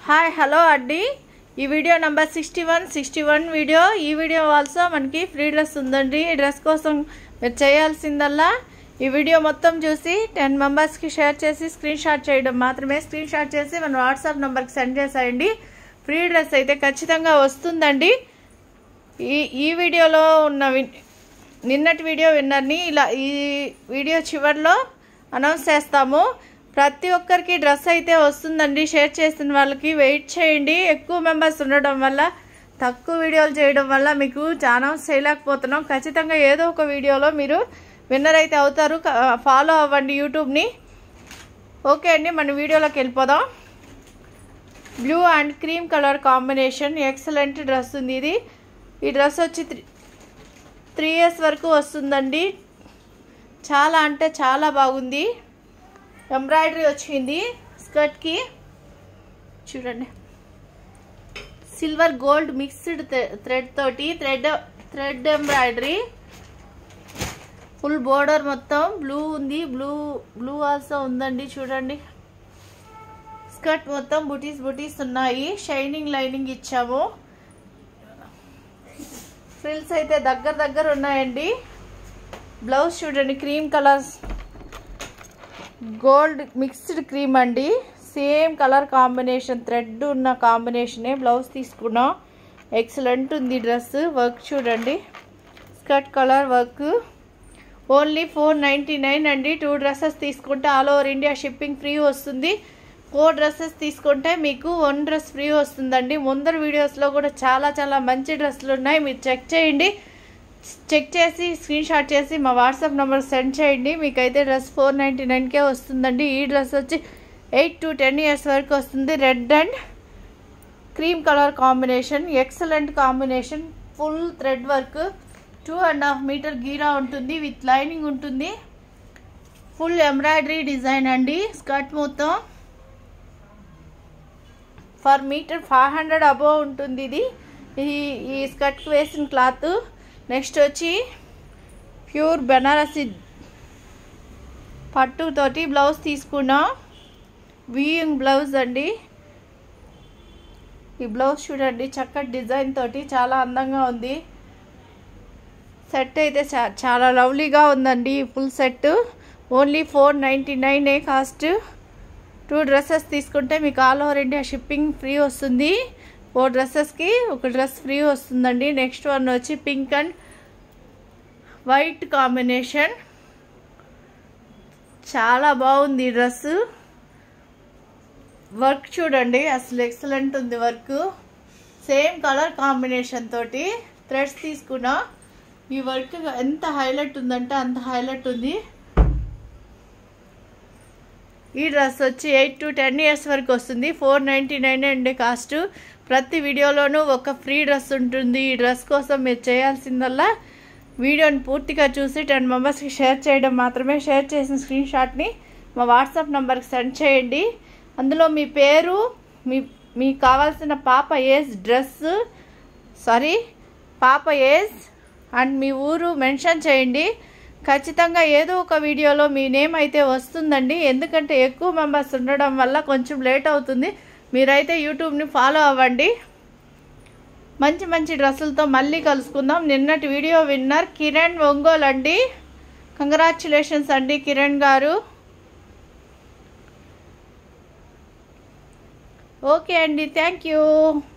hi hello అండి ఈ video number sixty one sixty one video ఈ వీడియో ఆల్సో మనకి ఫ్రీ డ్రెస్ ఉందండి ఈ డ్రెస్ కోసం మీరు చేయాల్సిందల్లా ఈ వీడియో మొత్తం చూసి టెన్ మెంబర్స్కి షేర్ చేసి స్క్రీన్ షాట్ చేయడం మాత్రమే స్క్రీన్ షాట్ చేసి మన వాట్సాప్ నెంబర్కి సెండ్ చేసేయండి ఫ్రీ డ్రెస్ అయితే ఖచ్చితంగా వస్తుందండి ఈ ఈ వీడియోలో ఉన్న వి- నిన్నటి వీడియో విన్నర్ని ఇలా ఈ వీడియో చివరిలో అనౌన్స్ చేస్తాము ప్రతి ఒక్కరికి డ్రెస్ అయితే వస్తుందండి షేర్ చేసిన వాళ్ళకి వెయిట్ చేయండి ఎక్కువ మెంబర్స్ ఉండడం వల్ల తక్కువ వీడియోలు చేయడం వల్ల మీకు అనౌన్స్ చేయలేకపోతున్నాం ఖచ్చితంగా ఏదో ఒక వీడియోలో మీరు విన్నర్ అయితే అవుతారు ఫాలో అవ్వండి యూట్యూబ్ని ఓకే అండి మన వీడియోలోకి వెళ్ళిపోదాం blue and cream colour combination excellent dress ఉంది ఇది ఈ డ్రెస్ వచ్చి త్రీ త్రీ ఇయర్స్ వరకు వస్తుందండి చాలా అంటే చాలా బాగుంది ఎంబ్రాయిడరీ వచ్చింది స్కర్ట్కి చూడండి సిల్వర్ గోల్డ్ మిక్స్డ్ థ్రెడ్ తోటి thread thread embroidery full border మొత్తం బ్లూ ఉంది బ్లూ బ్లూ ఆల్సో ఉందండి చూడండి స్కర్ట్ మొత్తం బుటీస్ బుటీస్ ఉన్నాయి షైనింగ్ లైనింగ్ ఇచ్చాము ఫ్రిల్స్ అయితే దగ్గర దగ్గర ఉన్నాయండి బ్లౌజ్ చూడండి cream colours gold mixed cream అండి సేమ్ కలర్ కాంబినేషన్ థ్రెడ్ ఉన్న కాంబినేషనే బ్లౌజ్ తీసుకున్నాం ఎక్సలెంట్ ఉంది డ్రెస్ వర్క్ చూడండి skirt colour work only four ninety nine అండి టూ డ్రెస్సెస్ తీసుకుంటే all over India shipping free వస్తుంది ఫోర్ డ్రెస్సెస్ తీసుకుంటే మీకు వన్ డ్రెస్ ఫ్రీ వస్తుందండి ముందర వీడియోస్లో కూడా చాలా చాలా మంచి డ్రెస్సులు ఉన్నాయి మీరు చెక్ చేయండి చెక్ చేసి స్క్రీన్ షాట్ చేసి మా వాట్సాప్ నెంబర్ సెండ్ చేయండి మీకైతే డ్రెస్ ఫోర్ నైంటీ నైన్కే వస్తుందండి ఈ డ్రెస్ వచ్చి ఎయిట్ టు టెన్ ఇయర్స్ వరకు వస్తుంది red and cream colour combination excellent combination full thread work two and half metre గీరా ఉంటుంది విత్ లైనింగ్ ఉంటుంది ఫుల్ ఎంబ్రాయిడరీ డిజైన్ అండి స్కర్ట్ మొత్తం four metre five hundred above ఉంటుంది ఇది ఈ ఈ స్కర్ట్కి వేసిన క్లాత్ నెక్స్ట్ వచ్చి ప్యూర్ బెనారసి పట్టుతోటి బ్లౌజ్ తీసుకున్నాం వీయింగ్ బ్లౌజ్ అండి ఈ బ్లౌజ్ చూడండి చక్కటి డిజైన్ తోటి చాలా అందంగా ఉంది సెట్ అయితే చా చాలా లవ్లీగా ఉందండి full set only four ninety నైనే కాస్ట్ టూ డ్రెస్సెస్ తీసుకుంటే మీకు all over India shipping free వస్తుంది ఫోర్ డ్రెస్సెస్కి ఒక డ్రెస్ ఫ్రీ వస్తుందండి నెక్స్ట్ వన్ వచ్చి పింక్ అండ్ వైట్ కాంబినేషన్ చాలా బాగుంది ఈ డ్రెస్ వర్క్ చూడండి అసలు ఎక్సలెంట్ ఉంది వర్క్ సేమ్ కలర్ కాంబినేషన్ తోటి థ్రెడ్స్ తీసుకున్నా ఈ వర్క్ ఎంత హైలైట్ ఉందంటే అంత హైలైట్ ఉంది ఈ డ్రెస్ వచ్చి ఎయిట్ టు టెన్ ఇయర్స్ వరకు వస్తుంది ఫోర్ నైంటీ నైన్ అండి కాస్ట్ ప్రతి వీడియోలోనూ ఒక ఫ్రీ డ్రెస్ ఉంటుంది ఈ డ్రెస్ కోసం మీరు చేయాల్సిందల్లా వీడియోని పూర్తిగా చూసి టెన్ మెంబర్స్కి షేర్ చేయడం మాత్రమే షేర్ చేసిన స్క్రీన్ షాట్ని మా వాట్సాప్ నెంబర్కి సెండ్ చేయండి అందులో మీ పేరు మీ మీకు కావాల్సిన పాప ఏజ్ డ్రెస్ సారీ పాప ఏజ్ అండ్ మీ ఊరు మెన్షన్ చేయండి ఖచ్చితంగా ఏదో ఒక వీడియోలో మీ నేమ్ అయితే వస్తుందండి ఎందుకంటే ఎక్కువ మెంబర్స్ ఉండడం వల్ల కొంచెం లేట్ అవుతుంది మీరైతే యూట్యూబ్ని ఫాలో అవ్వండి మంచి మంచి డ్రెస్సులతో మళ్ళీ కలుసుకుందాం నిన్నటి వీడియో విన్నర్ కిరణ్ ఒంగోలు అండి కంగ్రాచులేషన్స్ అండి కిరణ్ గారు ఓకే అండి థ్యాంక్ యూ